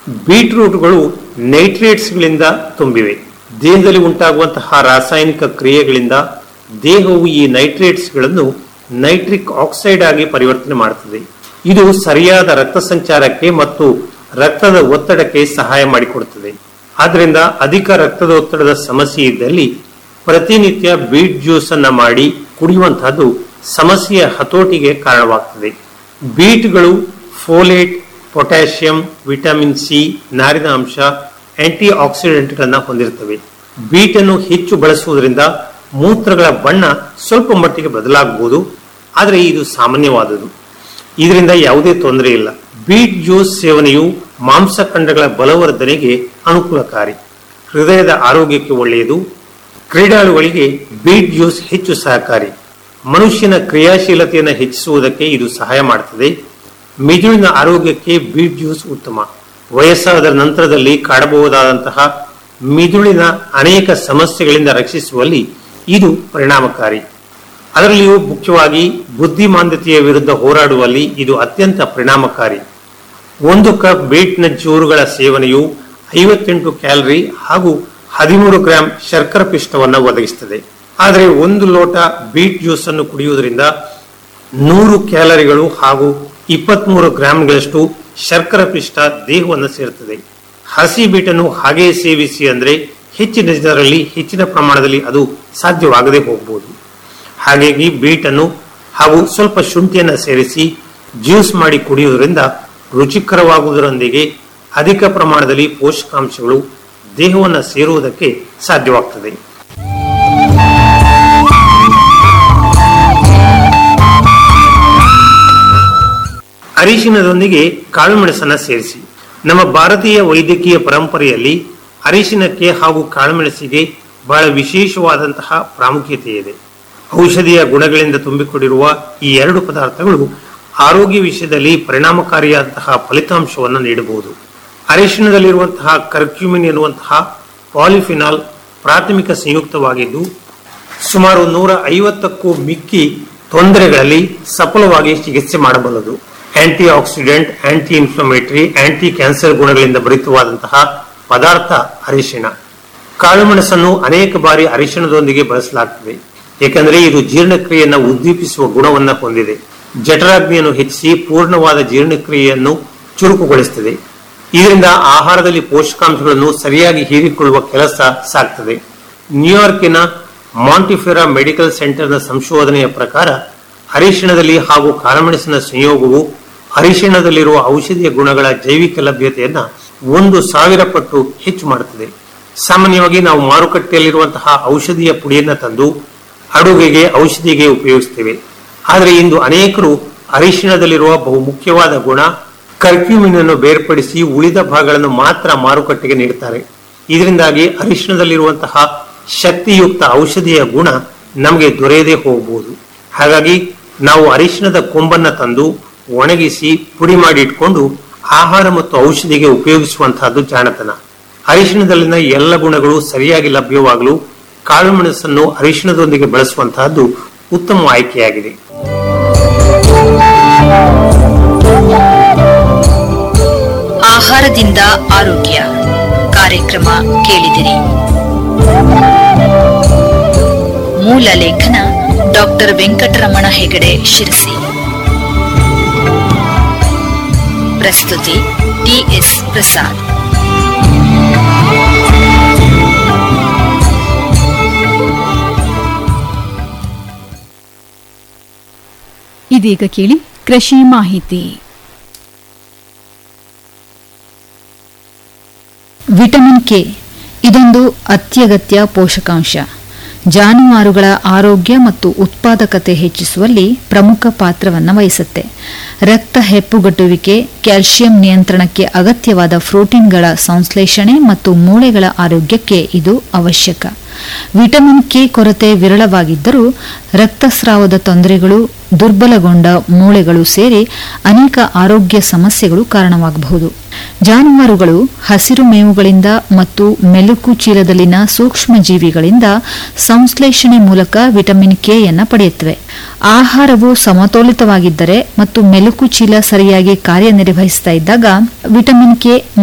ಬೀಟ್ರೂಟ್ಗಳು ನೈಟ್ರೇಟ್ಸ್ಗಳಿಂದ ತುಂಬಿವೆ ದೇಹದಲ್ಲಿ ಉಂಟಾಗುವಂತಹ ರಾಸಾಯನಿಕ ಕ್ರಿಯೆಗಳಿಂದ ದೇಹವು ಈ ನೈಟ್ರೇಟ್ಸ್ಗಳನ್ನು ನೈಟ್ರಿಕ್ ಆಕ್ಸೈಡ್ ಆಗಿ ಪರಿವರ್ತನೆ ಮಾಡುತ್ತದೆ ಇದು ಸರಿಯಾದ ರಕ್ತ ಸಂಚಾರಕ್ಕೆ ಮತ್ತು ರಕ್ತದ ಒತ್ತಡಕ್ಕೆ ಸಹಾಯ ಮಾಡಿಕೊಡುತ್ತದೆ ಆದ್ದರಿಂದ ಅಧಿಕ ರಕ್ತದ ಒತ್ತಡದ ಸಮಸ್ಯೆ ಇದ್ದಲ್ಲಿ ಪ್ರತಿನಿತ್ಯ ಬೀಟ್ ಜ್ಯೂಸ್ ಅನ್ನ ಮಾಡಿ ಕುಡಿಯುವಂತಹದ್ದು ಸಮಸ್ಯೆಯ ಹತೋಟಿಗೆ ಕಾರಣವಾಗ್ತದೆ ಬೀಟ್ಗಳು ಫೋಲೇಟ್ ಪೊಟ್ಯಾಷಿಯಂ ವಿಟಮಿನ್ ಸಿ ನಾರಿನ ಅಂಶ ಆಂಟಿ ಆಕ್ಸಿಡೆಂಟ್ಗಳನ್ನ ಹೊಂದಿರುತ್ತವೆ ಬೀಟನ್ನು ಹೆಚ್ಚು ಬಳಸುವುದರಿಂದ ಮೂತ್ರಗಳ ಬಣ್ಣ ಸ್ವಲ್ಪ ಮಟ್ಟಿಗೆ ಬದಲಾಗಬಹುದು ಆದರೆ ಇದು ಸಾಮಾನ್ಯವಾದುದು ಇದರಿಂದ ಯಾವುದೇ ತೊಂದರೆ ಇಲ್ಲ ಬೀಟ್ ಜ್ಯೂಸ್ ಸೇವನೆಯು ಮಾಂಸಖಂಡಗಳ ಬಲವರ್ಧನೆಗೆ ಅನುಕೂಲಕಾರಿ ಹೃದಯದ ಆರೋಗ್ಯಕ್ಕೆ ಒಳ್ಳೆಯದು ಕ್ರೀಡಾಳುಗಳಿಗೆ ಬೀಟ್ ಜ್ಯೂಸ್ ಹೆಚ್ಚು ಸಹಕಾರಿ ಮನುಷ್ಯನ ಕ್ರಿಯಾಶೀಲತೆಯನ್ನು ಹೆಚ್ಚಿಸುವುದಕ್ಕೆ ಇದು ಸಹಾಯ ಮಾಡುತ್ತದೆ ಮಿದುಳಿನ ಆರೋಗ್ಯಕ್ಕೆ ಬೀಟ್ ಜ್ಯೂಸ್ ಉತ್ತಮ ವಯಸ್ಸಾದ ನಂತರದಲ್ಲಿ ಕಾಡಬಹುದಾದಂತಹ ಮಿದುಳಿನ ಅನೇಕ ಸಮಸ್ಯೆಗಳಿಂದ ರಕ್ಷಿಸುವಲ್ಲಿ ಇದು ಪರಿಣಾಮಕಾರಿ ಅದರಲ್ಲಿಯೂ ಮುಖ್ಯವಾಗಿ ಬುದ್ಧಿಮಾಂದ್ಯತೆಯ ವಿರುದ್ಧ ಹೋರಾಡುವಲ್ಲಿ ಇದು ಅತ್ಯಂತ ಪರಿಣಾಮಕಾರಿ ಒಂದು ಕಪ್ ಬೀಟ್ನ ಚೂರುಗಳ ಸೇವನೆಯು ಐವತ್ತೆಂಟು ಕ್ಯಾಲರಿ ಹಾಗೂ ಹದಿಮೂರು ಗ್ರಾಂ ಶರ್ಕರ ಪಿಷ್ಟವನ್ನು ಒದಗಿಸುತ್ತದೆ ಆದರೆ ಒಂದು ಲೋಟ ಬೀಟ್ ಜ್ಯೂಸ್ ಅನ್ನು ಕುಡಿಯುವುದರಿಂದ ನೂರು ಕ್ಯಾಲರಿಗಳು ಹಾಗೂ ಇಪ್ಪತ್ಮೂರು ಗ್ರಾಂಗಳಷ್ಟು ಶರ್ಕರ ಪಿಷ್ಟ ದೇಹವನ್ನು ಸೇರುತ್ತದೆ ಹಸಿ ಬೀಟನ್ನು ಹಾಗೆಯೇ ಸೇವಿಸಿ ಅಂದರೆ ಹೆಚ್ಚಿನ ಜನರಲ್ಲಿ ಹೆಚ್ಚಿನ ಪ್ರಮಾಣದಲ್ಲಿ ಅದು ಸಾಧ್ಯವಾಗದೆ ಹೋಗಬಹುದು ಹಾಗಾಗಿ ಬೀಟನ್ನು ಹಾಗೂ ಸ್ವಲ್ಪ ಶುಂಠಿಯನ್ನು ಸೇರಿಸಿ ಜ್ಯೂಸ್ ಮಾಡಿ ಕುಡಿಯುವುದರಿಂದ ರುಚಿಕರವಾಗುವುದರೊಂದಿಗೆ ಅಧಿಕ ಪ್ರಮಾಣದಲ್ಲಿ ಪೋಷಕಾಂಶಗಳು ದೇಹವನ್ನು ಸೇರುವುದಕ್ಕೆ ಸಾಧ್ಯವಾಗ್ತದೆ ಅರಿಶಿನದೊಂದಿಗೆ ಕಾಳುಮೆಣಸನ್ನ ಸೇರಿಸಿ ನಮ್ಮ ಭಾರತೀಯ ವೈದ್ಯಕೀಯ ಪರಂಪರೆಯಲ್ಲಿ ಅರಿಶಿನಕ್ಕೆ ಹಾಗೂ ಕಾಳುಮೆಣಸಿಗೆ ಬಹಳ ವಿಶೇಷವಾದಂತಹ ಪ್ರಾಮುಖ್ಯತೆ ಇದೆ ಔಷಧಿಯ ಗುಣಗಳಿಂದ ತುಂಬಿಕೊಂಡಿರುವ ಈ ಎರಡು ಪದಾರ್ಥಗಳು ಆರೋಗ್ಯ ವಿಷಯದಲ್ಲಿ ಪರಿಣಾಮಕಾರಿಯಾದಂತಹ ಫಲಿತಾಂಶವನ್ನು ನೀಡಬಹುದು ಅರಿಶಿಣದಲ್ಲಿರುವಂತಹ ಕರ್ಕ್ಯುಮಿನ್ ಎನ್ನುವಂತಹ ಪಾಲಿಫಿನಾಲ್ ಪ್ರಾಥಮಿಕ ಸಂಯುಕ್ತವಾಗಿದ್ದು ಸುಮಾರು ನೂರ ಐವತ್ತಕ್ಕೂ ಮಿಕ್ಕಿ ತೊಂದರೆಗಳಲ್ಲಿ ಸಫಲವಾಗಿ ಚಿಕಿತ್ಸೆ ಮಾಡಬಲ್ಲದು antioxidant anti inflammatory anticancer ಗುಣಗಳಿಂದ ಭರಿತವಾದಂತಹ ಪದಾರ್ಥ ಅರಿಶಿಣ ಕಾಳುಮೆಣಸನ್ನು ಅನೇಕ ಬಾರಿ ಅರಿಶಿಣದೊಂದಿಗೆ ಬಳಸಲಾಗುತ್ತದೆ ಏಕೆಂದರೆ ಇದು ಜೀರ್ಣಕ್ರಿಯೆಯನ್ನು ಉದ್ದೀಪಿಸುವ ಗುಣವನ್ನು ಹೊಂದಿದೆ ಜಠರಾಗ್ನಿಯನ್ನು ಹೆಚ್ಚಿಸಿ ಪೂರ್ಣವಾದ ಜೀರ್ಣಕ್ರಿಯೆಯನ್ನು ಚುರುಕುಗೊಳಿಸುತ್ತದೆ ಇದರಿಂದ ಆಹಾರದಲ್ಲಿ ಪೋಷಕಾಂಶಗಳನ್ನು ಸರಿಯಾಗಿ ಹೀರಿಕೊಳ್ಳುವ ಕೆಲಸ ಸಾಗ್ತದೆ ನ್ಯೂಯಾರ್ಕಿನ ಮಾಂಟಿಫೆರಾ ಮೆಡಿಕಲ್ ಸೆಂಟರ್ನ ಸಂಶೋಧನೆಯ ಪ್ರಕಾರ ಅರಿಶಿಣದಲ್ಲಿ ಹಾಗೂ ಕಾಳುಮೆಣಸಿನ ಸಂಯೋಗವು ಅರಿಶಿಣದಲ್ಲಿರುವ ಔಷಧಿಯ ಗುಣಗಳ ಜೈವಿಕ ಲಭ್ಯತೆಯನ್ನ ಒಂದು ಸಾವಿರ ಪಟ್ಟು ಹೆಚ್ಚು ಮಾಡುತ್ತದೆ ಸಾಮಾನ್ಯವಾಗಿ ನಾವು ಮಾರುಕಟ್ಟೆಯಲ್ಲಿರುವಂತಹ ಔಷಧಿಯ ಪುಡಿಯನ್ನ ತಂದು ಅಡುಗೆಗೆ ಔಷಧಿಗೆ ಉಪಯೋಗಿಸ್ತೇವೆ ಆದರೆ ಇಂದು ಅನೇಕರು ಅರಿಶಿಣದಲ್ಲಿರುವ ಬಹು ಮುಖ್ಯವಾದ ಗುಣ ಕರ್ಕ್ಯೂಮಿನ್ ಅನ್ನು ಬೇರ್ಪಡಿಸಿ ಉಳಿದ ಭಾಗಗಳನ್ನು ಮಾತ್ರ ಮಾರುಕಟ್ಟೆಗೆ ನೀಡುತ್ತಾರೆ ಇದರಿಂದಾಗಿ ಅರಿಶಿಣದಲ್ಲಿರುವಂತಹ ಶಕ್ತಿಯುಕ್ತ ಔಷಧಿಯ ಗುಣ ನಮಗೆ ದೊರೆಯದೇ ಹೋಗಬಹುದು ಹಾಗಾಗಿ ನಾವು ಅರಿಶಿಣದ ಕೊಂಬನ್ನ ತಂದು ಒಣಗಿಸಿ ಪುಡಿ ಮಾಡಿ ಇಟ್ಕೊಂಡು ಆಹಾರ ಮತ್ತು ಔಷಧಿಗೆ ಉಪಯೋಗಿಸುವಂತಹದ್ದು ಜಾಣತನ ಅರಿಶಿಣದಲ್ಲಿನ ಎಲ್ಲ ಗುಣಗಳು ಸರಿಯಾಗಿ ಲಭ್ಯವಾಗಲು ಕಾಳುಮೆಣಸನ್ನು ಅರಿಶಿಣದೊಂದಿಗೆ ಬಳಸುವಂತಹದ್ದು ಉತ್ತಮ ಆಯ್ಕೆಯಾಗಿದೆ ಆಹಾರದಿಂದ ಆರೋಗ್ಯ ಕಾರ್ಯಕ್ರಮ ಕೇಳಿದಿರಿ ಮೂಲ ಲೇಖನ ಡಾಕ್ಟರ್ ವೆಂಕಟರಮಣ ಹೆಗಡೆ ಶಿರಸಿ ಪ್ರಸ್ತುತಿ ಟಿಎಸ್ ಪ್ರಸಾದ್ ಇದೀಗ ಕೇಳಿ ಕೃಷಿ ಮಾಹಿತಿ ವಿಟಮಿನ್ ಕೆ ಇದೊಂದು ಅತ್ಯಗತ್ಯ ಪೋಷಕಾಂಶ ಜಾನುವಾರುಗಳ ಆರೋಗ್ಯ ಮತ್ತು ಉತ್ಪಾದಕತೆ ಹೆಚ್ಚಿಸುವಲ್ಲಿ ಪ್ರಮುಖ ಪಾತ್ರವನ್ನು ವಹಿಸುತ್ತೆ ರಕ್ತ ಹೆಪ್ಪುಗಟ್ಟುವಿಕೆ ಕ್ಯಾಲ್ಸಿಯಂ ನಿಯಂತ್ರಣಕ್ಕೆ ಅಗತ್ಯವಾದ ಪ್ರೋಟೀನ್ಗಳ ಸಂಶ್ಲೇಷಣೆ ಮತ್ತು ಮೂಳೆಗಳ ಆರೋಗ್ಯಕ್ಕೆ ಇದು ಅವಶ್ಯಕ ವಿಟಮಿನ್ ಕೆ ಕೊರತೆ ವಿರಳವಾಗಿದ್ದರೂ ರಕ್ತಸ್ರಾವದ ತೊಂದರೆಗಳು ದುರ್ಬಲಗೊಂಡ ಮೂಳೆಗಳು ಸೇರಿ ಅನೇಕ ಆರೋಗ್ಯ ಸಮಸ್ಯೆಗಳು ಕಾರಣವಾಗಬಹುದು ಜಾನುವಾರುಗಳು ಹಸಿರು ಮೇವುಗಳಿಂದ ಮತ್ತು ಮೆಲುಕು ಚೀಲದಲ್ಲಿನ ಸೂಕ್ಷ್ಮ ಜೀವಿಗಳಿಂದ ಸಂಶ್ಲೇಷಣೆ ಮೂಲಕ ವಿಟಮಿನ್ ಕೆಯನ್ನು ಪಡೆಯುತ್ತವೆ ಆಹಾರವು ಸಮತೋಲಿತವಾಗಿದ್ದರೆ ಮತ್ತು ಮೆಲುಕು ಚೀಲ ಸರಿಯಾಗಿ ಕಾರ್ಯನಿರ್ವಹಿಸ್ತಾ ಇದ್ದಾಗ ವಿಟಮಿನ್ ಕೆ